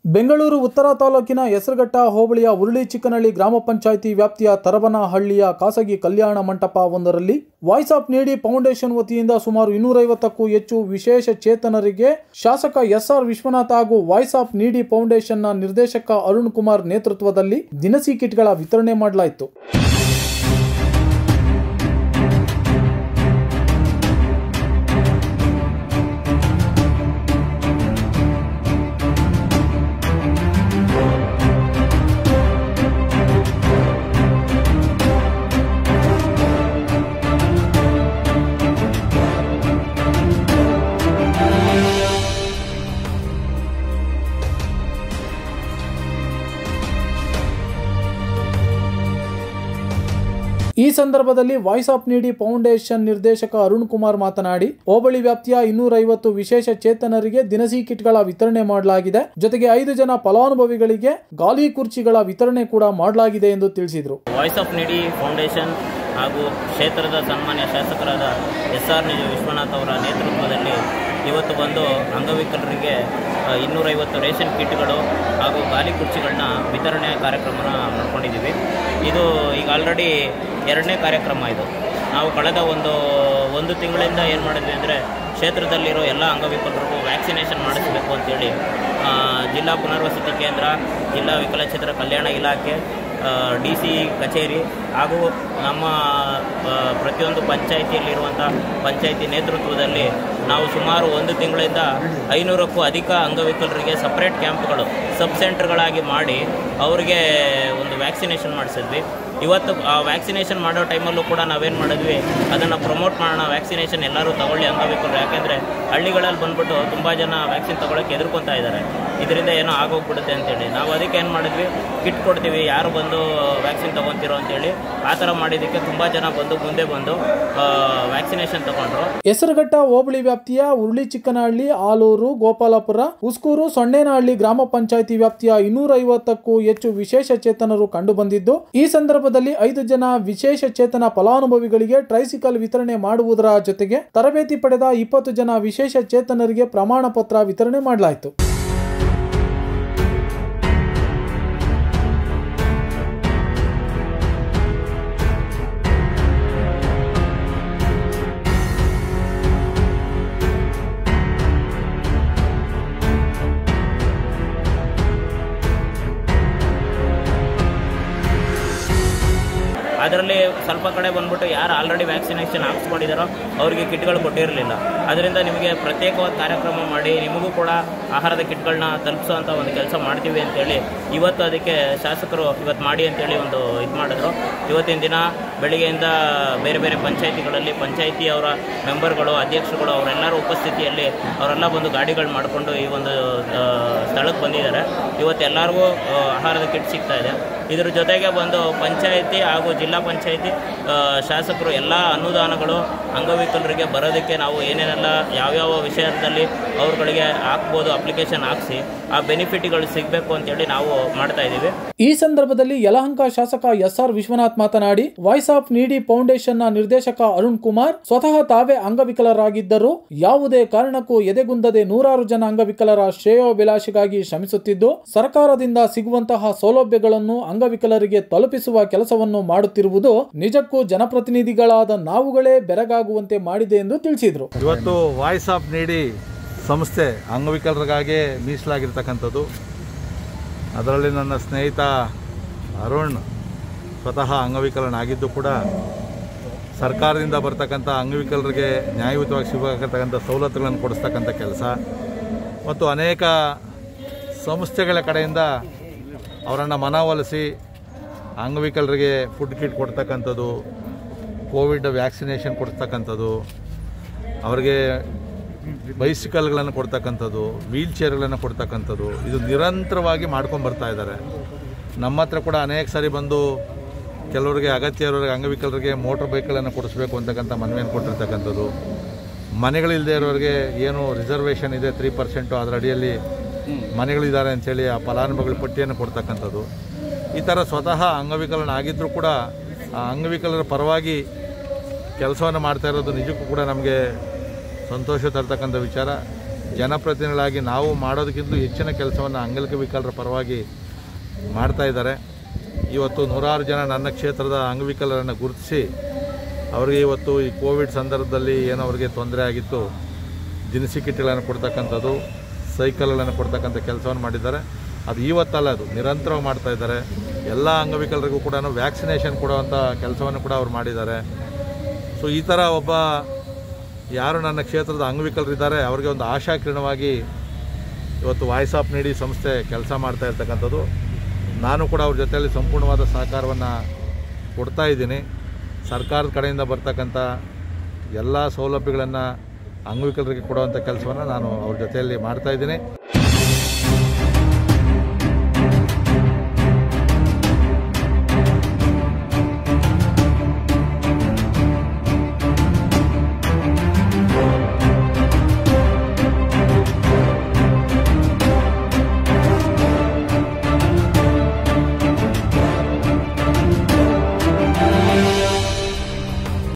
ಬೆಂಗಳೂರು ಉತ್ತರ ತಾಲೂಕಿನ ಹೆಸರುಘಟ್ಟ ಹೋಬಳಿಯ ಉರುಳಿ ಚಿಕ್ಕನಹಳ್ಳಿ ಗ್ರಾಮ ಪಂಚಾಯಿತಿ ವ್ಯಾಪ್ತಿಯ ತರಬನಹಳ್ಳಿಯ ಖಾಸಗಿ ಕಲ್ಯಾಣ ಮಂಟಪ ಒಂದರಲ್ಲಿ ವಾಯ್ಸ್ ಆಫ್ ನೀಡಿ ಫೌಂಡೇಶನ್ ವತಿಯಿಂದ ಸುಮಾರು ಇನ್ನೂರೈವತ್ತಕ್ಕೂ ಹೆಚ್ಚು ವಿಶೇಷ ಚೇತನರಿಗೆ ಶಾಸಕ ಎಸ್ಆರ್ ವಿಶ್ವನಾಥ್ ಹಾಗೂ ವಾಯ್ಸ್ ಆಫ್ ನೀಡಿ ಫೌಂಡೇಶನ್ನ ನಿರ್ದೇಶಕ ಅರುಣ್ ಕುಮಾರ್ ನೇತೃತ್ವದಲ್ಲಿ ದಿನಸಿ ಕಿಟ್ಗಳ ವಿತರಣೆ ಮಾಡಲಾಯಿತು ಈ ಸಂದರ್ಭದಲ್ಲಿ ವಾಯ್ಸ್ ಆಫ್ ನೀಡಿ ಫೌಂಡೇಶನ್ ನಿರ್ದೇಶಕ ಅರುಣ್ ಕುಮಾರ್ ಮಾತನಾಡಿ ಹೋಬಳಿ ವ್ಯಾಪ್ತಿಯ ಇನ್ನೂರೈವತ್ತು ವಿಶೇಷ ಚೇತನರಿಗೆ ದಿನಸಿ ಕಿಟ್ಗಳ ವಿತರಣೆ ಮಾಡಲಾಗಿದೆ ಜೊತೆಗೆ ಐದು ಜನ ಫಲಾನುಭವಿಗಳಿಗೆ ಗಾಲಿ ಕುರ್ಚಿಗಳ ವಿತರಣೆ ಕೂಡ ಮಾಡಲಾಗಿದೆ ಎಂದು ತಿಳಿಸಿದರು ವಾಯ್ಸ್ ಆಫ್ ನಿಡಿ ಫೌಂಡೇಶನ್ ಹಾಗೂ ಕ್ಷೇತ್ರದ ಸನ್ಮಾನ್ಯ ಶಾಸಕರಾದ ಎಸ್ ಆರ್ ನಿಜ ವಿಶ್ವನಾಥ್ ಅವರ ನೇತೃತ್ವದಲ್ಲಿ ಇವತ್ತು ಬಂದು ಅಂಗವಿಕಲರಿಗೆ ಆ, ಇನ್ನೂರೈವತ್ತು ರೇಷನ್ ಕಿಟ್ಗಳು ಹಾಗೂ ಗಾಲಿ ಕುರ್ಚಿಗಳನ್ನ ವಿತರಣೆ ಕಾರ್ಯಕ್ರಮನ ಮಾಡ್ಕೊಂಡಿದ್ದೀವಿ ಇದು ಈಗ ಆಲ್ರೆಡಿ ಎರಡನೇ ಕಾರ್ಯಕ್ರಮ ಇದು ನಾವು ಕಳೆದ ಒಂದು ಒಂದು ತಿಂಗಳಿಂದ ಏನು ಮಾಡಿದ್ವಿ ಅಂದರೆ ಕ್ಷೇತ್ರದಲ್ಲಿರೋ ಎಲ್ಲ ಅಂಗವಿಕಲರಿಗೂ ವ್ಯಾಕ್ಸಿನೇಷನ್ ಮಾಡಿಸಬೇಕು ಅಂತೇಳಿ ಆ, ಜಿಲ್ಲಾ ಪುನರ್ವಸತಿ ಕೇಂದ್ರ ಜಿಲ್ಲಾ ವಿಕಲಚೇತರ ಕಲ್ಯಾಣ ಇಲಾಖೆ ಡಿ ಸಿ ಕಚೇರಿ ಹಾಗೂ ನಮ್ಮ ಆ, ಪ್ರತಿಯೊಂದು ಪಂಚಾಯಿತಿಯಲ್ಲಿರುವಂಥ ಪಂಚಾಯಿತಿ ನೇತೃತ್ವದಲ್ಲಿ ನಾವು ಸುಮಾರು ಒಂದು ತಿಂಗಳಿಂದ ಐನೂರಕ್ಕೂ ಅಧಿಕ ಅಂಗವಿಕಲರಿಗೆ ಸಪ್ರೇಟ್ ಕ್ಯಾಂಪ್ಗಳು ಸಬ್ ಸೆಂಟರ್ಗಳಾಗಿ ಮಾಡಿ ಅವರಿಗೆ ಒಂದು ವ್ಯಾಕ್ಸಿನೇಷನ್ ಮಾಡಿಸಿದ್ವಿ ಇವತ್ತು ಆ ವ್ಯಾಕ್ಸಿನೇಷನ್ ಮಾಡೋ ಟೈಮಲ್ಲೂ ಕೂಡ ನಾವೇನು ಮಾಡಿದ್ವಿ ಅದನ್ನು ಪ್ರಮೋಟ್ ಮಾಡೋಣ ವ್ಯಾಕ್ಸಿನೇಷನ್ ಎಲ್ಲರೂ ತಗೊಳ್ಳಿ ಅಂಗವಿಕಲರು ಯಾಕೆಂದರೆ ಹಳ್ಳಿಗಳಲ್ಲಿ ಬಂದ್ಬಿಟ್ಟು ತುಂಬ ಜನ ವ್ಯಾಕ್ಸಿನ್ ತಗೊಳ್ಳೋಕ್ಕೆ ಎದುರ್ಕೊತಾ ಇದ್ದಾರೆ ಇದರಿಂದ ಏನೋ ಆಗೋಗ್ಬಿಡುತ್ತೆ ಅಂತೇಳಿ ನಾವು ಅದಕ್ಕೆ ಏನು ಮಾಡಿದ್ವಿ ಕಿಟ್ ಕೊಡ್ತೀವಿ ಯಾರು ಬಂದು ವ್ಯಾಕ್ಸಿನ್ ತೊಗೊತಿರೋ ಅಂತೇಳಿ ಆ ಥರ ಮಾಡಿದ್ದಕ್ಕೆ ತುಂಬ ಜನ ಬಂದು ಮುಂದೆ ಬಂದು ವ್ಯಾಕ್ಸಿನೇಷನ್ ತಗೊಂಡ್ರು ಹೆಸರುಘಟ್ಟ ಹೋಬಳಿ ವ್ಯಾಪ್ತಿಯ ಉರುಳಿ ಚಿಕ್ಕನಹಳ್ಳಿ ಆಲೂರು ಗೋಪಾಲಪುರ ಉಸ್ಕೂರು ಸೊಣ್ಣೇನಹಳ್ಳಿ ಗ್ರಾಮ ಪಂಚಾಯಿತಿ ವ್ಯಾಪ್ತಿಯ ಇನ್ನೂರೈವತ್ತಕ್ಕೂ ಹೆಚ್ಚು ವಿಶೇಷ ಚೇತನರು ಕಂಡುಬಂದಿದ್ದು ಈ ಸಂದರ್ಭದಲ್ಲಿ ಐದು ಜನ ವಿಶೇಷ ಚೇತನ ಫಲಾನುಭವಿಗಳಿಗೆ ಟ್ರೈಸಿಕಲ್ ವಿತರಣೆ ಮಾಡುವುದರ ಜೊತೆಗೆ ತರಬೇತಿ ಪಡೆದ ಇಪ್ಪತ್ತು ಜನ ವಿಶೇಷ ಚೇತನರಿಗೆ ಪ್ರಮಾಣ ಪತ್ರ ವಿತರಣೆ ಮಾಡಲಾಯಿತು ಅದರಲ್ಲಿ ಸ್ವಲ್ಪ ಕಡೆ ಬಂದ್ಬಿಟ್ಟು ಯಾರು ಆಲ್ರೆಡಿ ವ್ಯಾಕ್ಸಿನೇಷನ್ ಹಾಕ್ಸ್ಕೊಂಡಿದ್ದಾರೋ ಅವರಿಗೆ ಕಿಟ್ಗಳು ಕೊಟ್ಟಿರಲಿಲ್ಲ ಅದರಿಂದ ನಿಮಗೆ ಪ್ರತ್ಯೇಕವಾದ ಕಾರ್ಯಕ್ರಮ ಮಾಡಿ ನಿಮಗೂ ಕೂಡ ಆಹಾರದ ಕಿಟ್ಗಳನ್ನ ತಲುಪಿಸುವಂಥ ಒಂದು ಕೆಲಸ ಮಾಡ್ತೀವಿ ಅಂತೇಳಿ ಇವತ್ತು ಅದಕ್ಕೆ ಶಾಸಕರು ಇವತ್ತು ಮಾಡಿ ಅಂತೇಳಿ ಒಂದು ಇದು ಮಾಡಿದ್ರು ಇವತ್ತಿನ ದಿನ ಬೆಳಿಗ್ಗೆಯಿಂದ ಬೇರೆ ಬೇರೆ ಪಂಚಾಯಿತಿಗಳಲ್ಲಿ ಪಂಚಾಯಿತಿ ಅವರ ಮೆಂಬರ್ಗಳು ಅಧ್ಯಕ್ಷರುಗಳು ಅವರೆಲ್ಲರ ಉಪಸ್ಥಿತಿಯಲ್ಲಿ ಅವರೆಲ್ಲ ಬಂದು ಗಾಡಿಗಳು ಮಾಡಿಕೊಂಡು ಈ ಒಂದು ಆ, ಸ್ಥಳಕ್ಕೆ ಬಂದಿದ್ದಾರೆ ಇವತ್ತು ಎಲ್ಲರಿಗೂ ಆ, ಆಹಾರದ ಕಿಟ್ ಸಿಗ್ತಾ ಇದೆ ಇದ್ರ ಜೊತೆಗೆ ಬಂದು ಪಂಚಾಯಿತಿ ಹಾಗೂ ಜಿಲ್ಲಾ ಪಂಚಾಯಿತಿ ಆ, ಶಾಸಕರು ಎಲ್ಲ ಅನುದಾನಗಳು ಅಂಗವಿಕಲರಿಗೆ ಬರೋದಕ್ಕೆ ನಾವು ಏನೇನೆಲ್ಲ ಯಾವ್ಯಾವ ವಿಷಯದಲ್ಲಿ ಅವ್ರುಗಳಿಗೆ ಹಾಕ್ಬೋದು ಅಪ್ಲಿಕೇಶನ್ ಹಾಕ್ಸಿ ಆ ಬೆನಿಫಿಟ್ಗಳು ಸಿಗಬೇಕು ಅಂತೇಳಿ ನಾವು ಮಾಡ್ತಾ ಇದ್ದೀವಿ ಈ ಸಂದರ್ಭದಲ್ಲಿ ಯಲಹಂಕ ಶಾಸಕ ಎಸ್ಆರ್ ವಿಶ್ವನಾಥ್ ಮಾತನಾಡಿ ವಾಯ್ಸ್ ಆಫ್ ನೀಡಿ ಫೌಂಡೇಶನ್ ನ ನಿರ್ದೇಶಕ ಅರುಣ್ ಕುಮಾರ್ ಸ್ವತಃ ತಾವೇ ಅಂಗವಿಕಲರಾಗಿದ್ದರು ಯಾವುದೇ ಕಾರಣಕ್ಕೂ ಎದೆಗುಂದದೆ ನೂರಾರು ಜನ ಅಂಗವಿಕಲರ ಶ್ರೇಯೋಭಿಲಾಷಿಗಾಗಿ ಶ್ರಮಿಸುತ್ತಿದ್ದು ಸರ್ಕಾರದಿಂದ ಸಿಗುವಂತಹ ಸೌಲಭ್ಯಗಳನ್ನು ಅಂಗವಿಕಲರಿಗೆ ತಲುಪಿಸುವ ಕೆಲಸವನ್ನು ಮಾಡುತ್ತಿರುವುದು ನಿಜಕ್ಕೂ ಜನಪ್ರತಿನಿಧಿಗಳಾದ ನಾವುಗಳೇ ಬೆರಗಾಗುವಂತೆ ಮಾಡಿದೆ ಎಂದು ತಿಳಿಸಿದರು ಇವತ್ತು ವಾಯ್ಸ್ ಆಫ್ ನೀಡಿ ಸಂಸ್ಥೆ ಅಂಗವಿಕಲರಿಗಾಗೇ ಮೀಸಲಾಗಿರ್ತಕ್ಕಂಥದ್ದು ಅದರಲ್ಲಿ ನನ್ನ ಸ್ನೇಹಿತ ಅರುಣ್ ಸ್ವತಃ ಅಂಗವಿಕಲನಾಗಿದ್ದು ಕೂಡ ಸರ್ಕಾರದಿಂದ ಬರ್ತಕ್ಕಂಥ ಅಂಗವಿಕಲರಿಗೆ ನ್ಯಾಯಯುತವಾಗಿ ಸಿಗತಕ್ಕಂಥ ಸವಲತ್ತುಗಳನ್ನು ಕೊಡಿಸ್ತಕ್ಕಂಥ ಕೆಲಸ ಮತ್ತು ಅನೇಕ ಸಂಸ್ಥೆಗಳ ಕಡೆಯಿಂದ ಅವರನ್ನು ಮನವೊಲಿಸಿ ಅಂಗವಿಕಲರಿಗೆ ಫುಡ್ ಕಿಟ್ ಕೊಡ್ತಕ್ಕಂಥದ್ದು ಕೋವಿಡ್ ವ್ಯಾಕ್ಸಿನೇಷನ್ ಕೊಡ್ತಕ್ಕಂಥದ್ದು ಅವರಿಗೆ ಬೈಸಿಕಲ್ಗಳನ್ನು ಕೊಡ್ತಕ್ಕಂಥದ್ದು ವೀಲ್ ಚೇರ್ಗಳನ್ನು ಕೊಡ್ತಕ್ಕಂಥದ್ದು ಇದು ನಿರಂತರವಾಗಿ ಮಾಡ್ಕೊಂಡು ಬರ್ತಾ ಇದ್ದಾರೆ ನಮ್ಮ ಹತ್ರ ಕೂಡ ಅನೇಕ ಸಾರಿ ಬಂದು ಕೆಲವರಿಗೆ ಅಗತ್ಯ ಇರೋರಿಗೆ ಅಂಗವಿಕಲರಿಗೆ ಮೋಟ್ರ್ ಬೈಕ್ಗಳನ್ನು ಕೊಡಿಸ್ಬೇಕು ಅಂತಕ್ಕಂಥ ಮನವಿಯನ್ನು ಕೊಟ್ಟಿರ್ತಕ್ಕಂಥದ್ದು ಮನೆಗಳಿಲ್ಲದೆ ಇರೋರಿಗೆ ಏನು ರಿಸರ್ವೇಷನ್ ಇದೆ ತ್ರೀ ಪರ್ಸೆಂಟು ಅದರ ಅಡಿಯಲ್ಲಿ ಮನೆಗಳಿದ್ದಾರೆ ಅಂಥೇಳಿ ಆ ಫಲಾನುಭವಿಗಳ ಪಟ್ಟಿಯನ್ನು ಕೊಡ್ತಕ್ಕಂಥದ್ದು ಈ ಥರ ಸ್ವತಃ ಅಂಗವಿಕಲನಾಗಿದ್ದರೂ ಕೂಡ ಆ ಅಂಗವಿಕಲರ ಪರವಾಗಿ ಕೆಲಸವನ್ನು ಮಾಡ್ತಾ ಇರೋದು ನಿಜಕ್ಕೂ ಕೂಡ ನಮಗೆ ಸಂತೋಷ ತರ್ತಕ್ಕಂಥ ವಿಚಾರ ಜನಪ್ರತಿನಿಧಿಗಳಾಗಿ ನಾವು ಮಾಡೋದಕ್ಕಿಂತ ಹೆಚ್ಚಿನ ಕೆಲಸವನ್ನು ಅಂಗವಿಕಲರ ಪರವಾಗಿ ಮಾಡ್ತಾ ಇದ್ದಾರೆ ಇವತ್ತು ನೂರಾರು ಜನ ನನ್ನ ಕ್ಷೇತ್ರದ ಅಂಗವಿಕಲರನ್ನು ಗುರುತಿಸಿ ಅವರಿಗೆ ಇವತ್ತು ಈ ಕೋವಿಡ್ ಸಂದರ್ಭದಲ್ಲಿ ಏನೋ ಅವರಿಗೆ ತೊಂದರೆ ಆಗಿತ್ತು ದಿನಸಿ ಕಿಟ್ಗಳನ್ನು ಕೊಡ್ತಕ್ಕಂಥದ್ದು ಸೈಕಲ್ಗಳನ್ನು ಕೊಡ್ತಕ್ಕಂಥ ಕೆಲಸವನ್ನು ಮಾಡಿದ್ದಾರೆ ಅದು ಇವತ್ತಲ್ಲ ಅದು ನಿರಂತರವಾಗಿ ಮಾಡ್ತಾ ಇದ್ದಾರೆ ಎಲ್ಲ ಅಂಗವಿಕಲರಿಗೂ ಕೂಡ ವ್ಯಾಕ್ಸಿನೇಷನ್ ಕೊಡುವಂಥ ಕೆಲಸವನ್ನು ಕೂಡ ಅವ್ರು ಮಾಡಿದ್ದಾರೆ ಸೊ ಈ ಥರ ಒಬ್ಬ ಯಾರು ನನ್ನ ಕ್ಷೇತ್ರದ ಅಂಗವಿಕಲರಿದ್ದಾರೆ ಅವರಿಗೆ ಒಂದು ಆಶಾಕಿರಣವಾಗಿ ಇವತ್ತು ವಾಯ್ಸ್ ಆಫ್ ನೀಡಿ ಸಂಸ್ಥೆ ಕೆಲಸ ಮಾಡ್ತಾ ಇರ್ತಕ್ಕಂಥದ್ದು ನಾನು ಕೂಡ ಅವ್ರ ಜೊತೆಯಲ್ಲಿ ಸಂಪೂರ್ಣವಾದ ಸಹಕಾರವನ್ನು ಕೊಡ್ತಾ ಇದ್ದೀನಿ ಸರ್ಕಾರದ ಕಡೆಯಿಂದ ಬರ್ತಕ್ಕಂಥ ಎಲ್ಲ ಸೌಲಭ್ಯಗಳನ್ನು ಅಂಗವಿಕಲರಿಗೆ ಕೊಡುವಂಥ ಕೆಲಸವನ್ನು ನಾನು ಅವ್ರ ಜೊತೆಯಲ್ಲಿ ಮಾಡ್ತಾ ಇದ್ದೀನಿ